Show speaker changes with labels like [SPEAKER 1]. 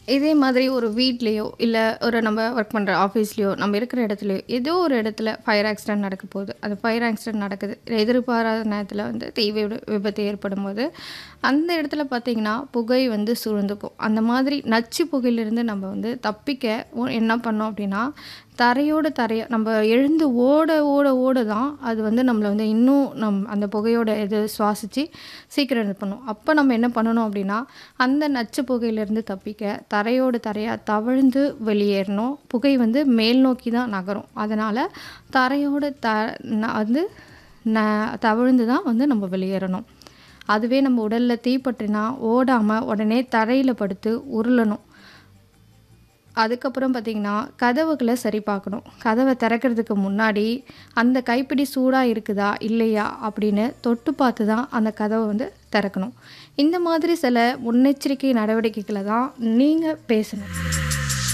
[SPEAKER 1] இதே மாதிரி ஒரு வீட்லயோ, இல்ல ஒரு நம்ம ஒர்க் பண்ற ஆஃபீஸ்லயோ, நம்ம இருக்கிற இடத்துலயோ, ஏதோ ஒரு இடத்துல ஃபயர் ஆக்சிடென்ட் நடக்க போகுது. அந்த ஃபயர் ஆக்சிடென்ட் நடக்குது. எதிர்பாராத நேரத்தில வந்து தீ விப விபத்து ஏற்படும்போது, அந்த இடத்துல பார்த்தீங்கன்னா, புகை வந்து சூழ்ந்துக்கும். அந்த மாதிரி நச்சு புகையிலிருந்து நம்ம வந்து தப்பிக்க ஒ என்ன பண்ணோம் அப்டின்னா, தரையோட தரையா நம்ம எழுந்து ஓட, ஓட, ஓட தான் அது வந்து நம்மள வந்து இன்னும் நம் அந்த புகையோட இது சுவாசிச்சு சீக்கிரம் இது பண்ணும். அப்ப நம்ம என்ன பண்ணணும் அப்டின்னா, அந்த நச்சு புகையிலிருந்து தப்பிக்க தரையோட தரையா தவழ்ந்து வெளியேறணும். புகை வந்து மேல் நோக்கி தான் நகரும். அதனால தரையோட த ந வந்து ந தவழ்ந்து தான் வந்து நம்ம வெளியேறணும். அதுவே நம்ம உடல்ல தீப்பற்றினா ஓடாம உடனே தரையில படுத்து உருளணும். அதுக்கப்புறம் பார்த்தீங்கன்னா, கதவுகள சரி பார்க்கணும். கதவ திறக்கிறதுக்கு முன்னாடி, அந்த கைப்பிடி சூடா இருக்குதா? இல்லையா? அப்படின்னு தொட்டு பார்த்து தான் அந்த கதவ வந்து திறக்கணும். இந்த மாதிரி சில முன்னெச்சரிக்கை நடவடிக்கைகள தான் நீங்க பேசணும்.